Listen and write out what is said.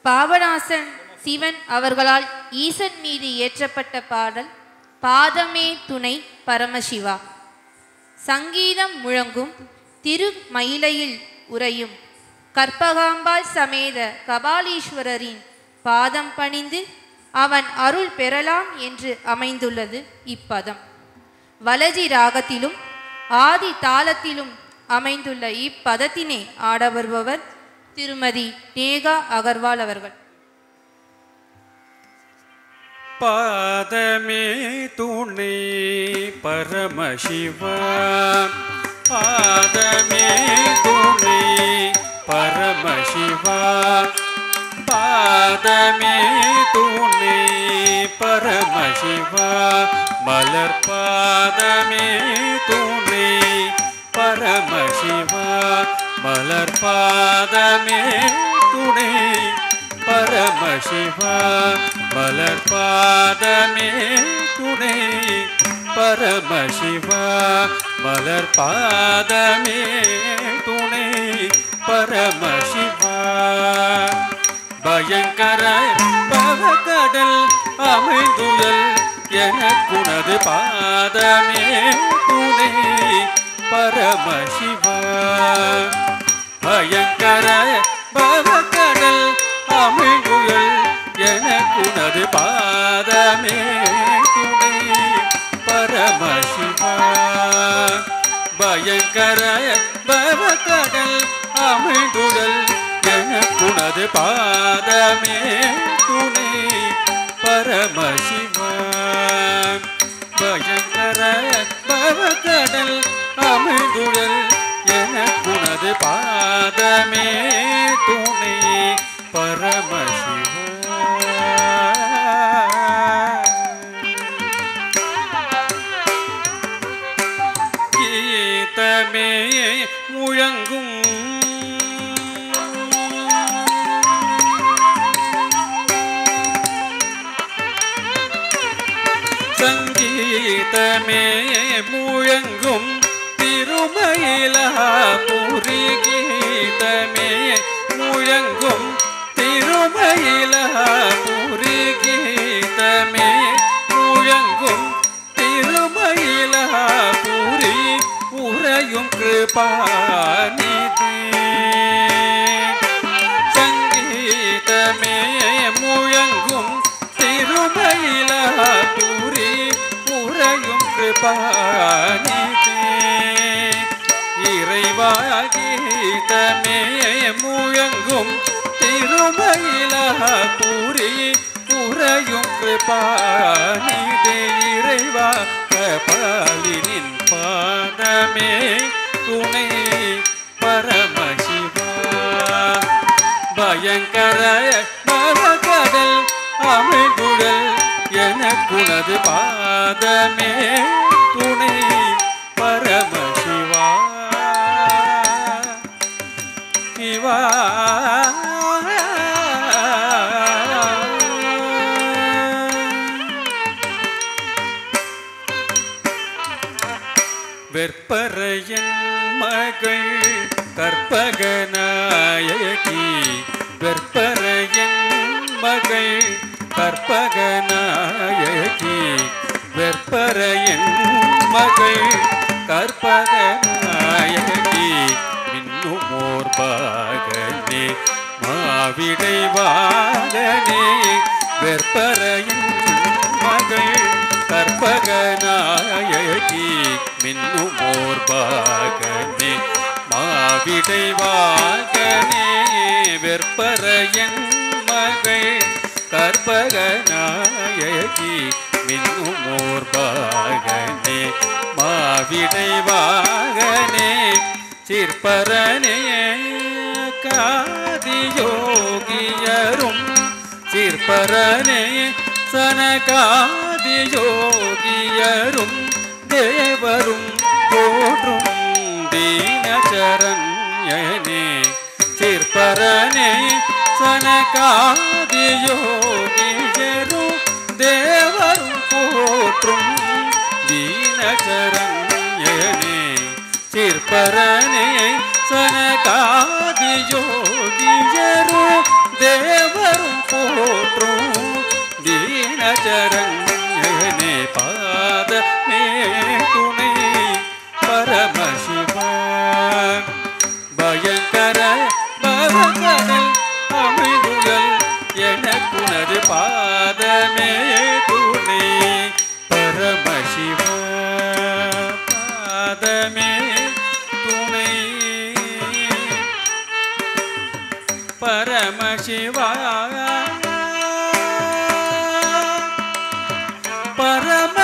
பாபநாசன் சிவன் அவர்களால் ஈசன் மீது இயற்றப்பட்ட பாடல் பாதமே துணை பரமசிவா சங்கீதம் முழங்கும் திருமயிலையில் உறையும் கற்பகாம்பாள் சமேத கபாலீஸ்வரரின் பாதம் பணிந்து அவன் அருள் பெறலாம் என்று அமைந்துள்ளது இப்பதம் வலஜி ராகத்திலும் ஆதி தாளத்திலும் அமைந்துள்ள இப்பதத்தினை ஆட வருபவர் திருமதி நேகா அகர்வால் அவர்கள் பாதமே துணை பரமசிவா பாதமே துணை பரமசிவா பாதமே துணை பரமசிவா மலர் பாதமே துணை பரமசிவா மலர் பாதமே துணை பரமசிவா மலர் பாதமே துணை பரமசிவா மலர் பாதமே துணை பரமசிவா பயங்கர பவக்கடல் அமைந்துயல் எனக்குனது பாதமே துணை பரமசிவா பயங்கர பவக்கடல் அமிழ்குயல் எனக்குனது பாதமே துணை பரமசிவா பயங்கர பவக்கடல் அமிழ்குடல் எனக்குனது பாதமே துணை பரமசிவா பயங்கர பவக்கடல் அமிழ்குடல் எனக்குனது பாதமே துணை பரமசிவா கீதமே முழங்கும் சங்கீதமே முழங்கும் திருமயிலாபுரி கீதமே முழங்கும் திருமயிலாபுரி கீதமே முழங்கும் திருமயிலாபுரி உறையும் கிருபாநிதி சங்கீதமே முழங்கும் திருமயிலாபுரி உறையும் கிருபாநிதி இறைவாகீதமே முழங்கும் திருமயிலாபுரி உறையும் கிருபாநிதி இறைவா கபாலினின் பாதமே துணை பரமசிவா பயங்கர மரகடல் அமிழ்குடல் எனக்குனது பாதமே துணை பரமசிவா சிவா வெற்பரையன் மகள் கற்பகநாயகி வெற்பரையன் மகள் கற்பகநாயகி வெற்பரையன் மகள் கற்பகநாயகி இன்னும் ஓர் பாகனே மாவிடை வாகனே வெற்பரையன் மகள் கற்பகநாயகி மின்னும் ஓர் பாகனே மாவிடை வாகனே வெற்பரையன் மகள் கற்பகநாயகி மின்னும் ஓர் பாகனே மாவிடை வாகனே சிற்பரனே காதியோகியரும் சிற்பரனே சனகாதியோகியரும் தேவரும் போற்றும் தீனச்சரண்யனே சிற்பரனே சனகாதியோகியரும் தேவரும் போற்றும் தீனச்சரண்யனே சிற்பரனே சனகாதியோகியரும் தேவர் பாதமே துணை பரமசிவா பயங்கர பவகடல் அமிழ்துழல் எனக்குனது பாதமே துணை பரமசிவா பாதமே துணை பரமசிவா பரம